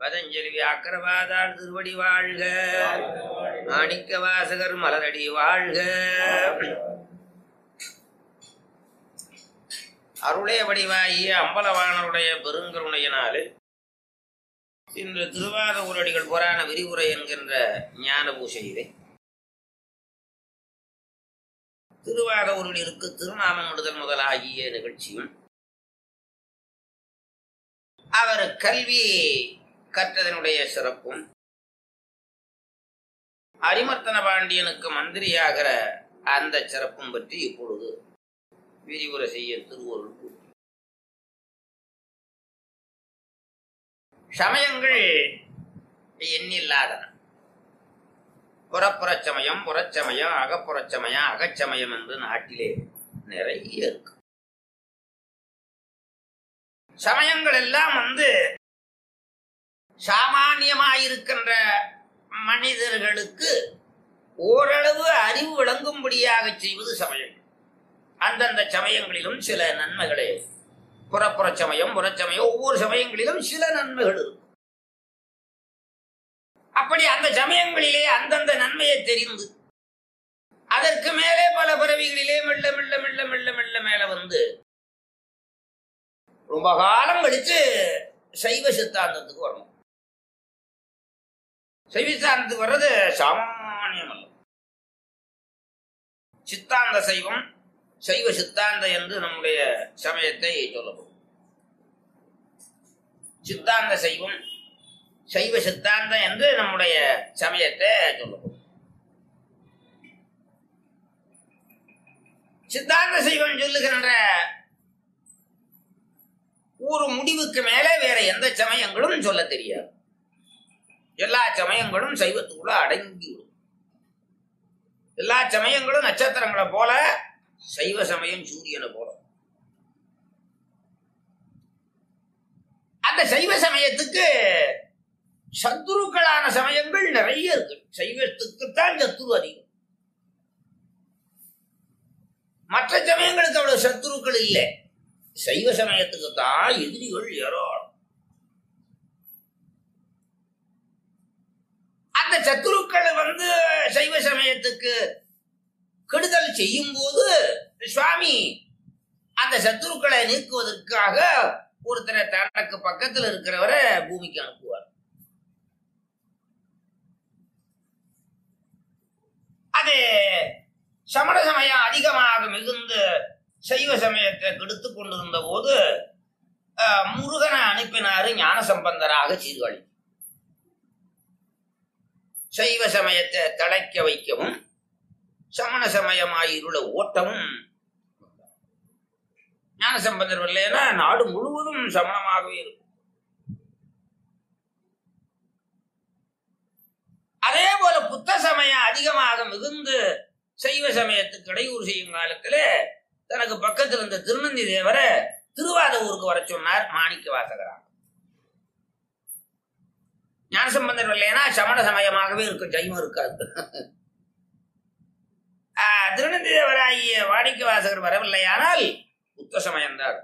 பதஞ்சலி வியாக்கரவாதாள் திருவடி வாழ்க மாணிக்க வாசகர் மலரடி வாழ்க அருளே வடிவாகிய அம்பலவாணருடைய பெருங்கருணையினாலே இன்று திருவாத ஊரடிகள் புராண விரிவுரை என்கின்ற ஞான பூசையிலே திருவாத ஊரடிகளுக்கு திருநாமம் விடுதல் முதலாகிய நிகழ்ச்சியும் அவர் கல்வி கற்றதனுடைய சிறப்பும் அரிமர்த்தன பாண்டியனுக்கு மந்திரியாகிற அந்த சிறப்பும் பற்றி இப்பொழுது விரிவுரை செய்ய திருவருள் கூட்டி சமயங்கள் எண்ணில்லாதன புறப்புறச் சமயம் புறச்சமயம் அகப்புறச் சமயம் அகச்சமயம் என்று நாட்டிலே நிறைய இருக்கு சமயங்கள் எல்லாம் வந்து சாமானியமாயிருக்கின்ற மனிதர்களுக்கு ஓரளவு அறிவு விளங்கும்படியாக செய்வது சமயம் அந்தந்த சமயங்களிலும் சில நன்மைகளே புறப்புற சமயம் புறச்சமயம் ஒவ்வொரு சமயங்களிலும் சில நன்மைகள் இருக்கும் அப்படி அந்த சமயங்களிலே அந்தந்த நன்மையை தெரிந்து அதற்கு மேலே பல பிறவிகளிலே மெல்ல மெல்ல மெல்ல மெல்ல மெல்ல மேல வந்து ரொம்ப காலம் கழிச்சு சைவ சித்தாந்தத்துக்கு வரணும் சைவ சித்தாந்தத்துக்கு வர்றது சாமானியம் அல்ல சித்தாந்த சைவம் சைவ சித்தாந்த என்று நம்முடைய சமயத்தை சொல்லப்படும் சித்தாந்த சைவம் சைவ சித்தாந்தம் என்று நம்முடைய சமயத்தை சொல்லப்படும் சித்தாந்த சைவம் சொல்லுகின்ற ஒரு முடிவுக்கு மேலே வேற எந்த சமயங்களும் சொல்ல தெரியாது எல்லா சமயங்களும் சைவத்துக்குள்ள அடங்கிவிடும் எல்லா சமயங்களும் நட்சத்திரங்களை போல சைவ சமயம் சூரியனை போல அந்த சைவ சமயத்துக்கு சத்துருக்களான சமயங்கள் நிறைய இருக்கு சைவத்துக்குத்தான் சத்துரு அதிகம் மற்ற சமயங்களுக்கு அவ்வளவு சத்துருக்கள் இல்லை சைவ சமயத்துக்கு தான் எதிரிகள் ஏராளம் அந்த சத்துருக்கள் வந்து சைவ சமயத்துக்கு கெடுதல் செய்யும் போது சுவாமி அந்த சத்துருக்களை நீக்குவதற்காக ஒருத்தரை தனக்கு பக்கத்தில் இருக்கிறவரை பூமிக்கு அனுப்புவார் அது சமண சமயம் அதிகமாக மிகுந்து சைவ சமயத்தை கெடுத்து கொண்டிருந்த போது முருகனை அனுப்பினாரு ஞான சம்பந்தராக சீர்காழி சைவ சமயத்தை தழைக்க வைக்கவும் சமண சமயமாயிருள ஓட்டமும் ஞான சம்பந்தர் இல்லைன்னா நாடு முழுவதும் சமணமாகவே இருக்கும் அதே போல புத்த சமயம் அதிகமாக மிகுந்து சைவ சமயத்துக்கு இடையூறு செய்யும் காலத்துல தனக்கு பக்கத்தில் இருந்த திருநந்தி தேவரை திருவாத ஊருக்கு வர சொன்னார் மாணிக்க வாசகரா ஞானசம்பந்தர் இல்லைன்னா சமண சமயமாகவே இருக்கும் ஜெயமும் இருக்காது திருநந்தி தேவராகிய வாணிக்க வாசகர் வரவில்லையானால் புத்த சமயம்தான்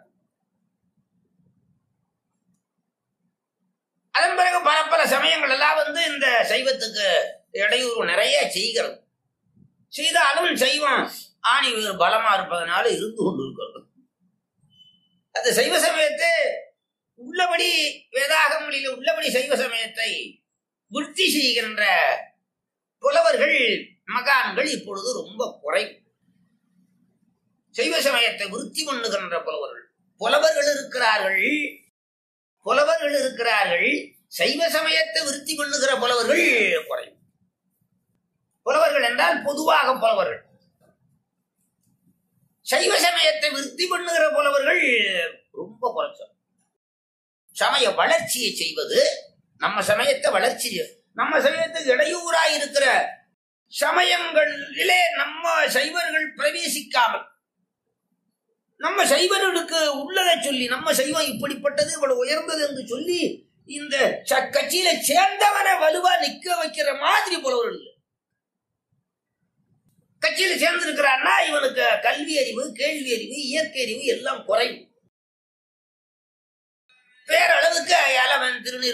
அதன் பிறகு பல பல சமயங்கள் எல்லாம் வந்து இந்த சைவத்துக்கு இடையூறு நிறைய செய்கிறது செய்தாலும் சைவம் ஆணி வேறு பலமா இருப்பதனால இருந்து கொண்டு இருக்கிறது அந்த சைவ சமயத்தை உள்ளபடி வேதாகங்களில் உள்ளபடி சைவ சமயத்தை விருத்தி செய்கின்ற புலவர்கள் மகான்கள் இப்பொழுது ரொம்ப குறை சைவ சமயத்தை விருத்தி பண்ணுகின்ற புலவர்கள் புலவர்கள் இருக்கிறார்கள் புலவர்கள் இருக்கிறார்கள் சைவ சமயத்தை விருத்தி பண்ணுகிற புலவர்கள் குறை புலவர்கள் என்றால் பொதுவாக புலவர்கள் சைவ சமயத்தை விருத்தி பண்ணுகிற புலவர்கள் ரொம்ப குறைச்சம் சமய வளர்ச்சியை செய்வது நம்ம சமயத்தை வளர்ச்சி நம்ம சமயத்துக்கு இடையூறாய் இருக்கிற சமயங்களிலே நம்ம சைவர்கள் பிரவேசிக்காமல் நம்ம சைவர்களுக்கு உள்ளதை சொல்லி நம்ம சைவம் இப்படிப்பட்டது இவ்வளவு உயர்ந்தது என்று சொல்லி இந்த கட்சியில சேர்ந்தவனை வலுவா நிக்க வைக்கிற மாதிரி புலவர்கள் இல்லை கட்சியில சேர்ந்திருக்கிறான்னா இவனுக்கு கல்வி அறிவு கேள்வி அறிவு இயற்கை அறிவு எல்லாம் குறைவு பேரளவுக்கு அயலவன் திருநீர்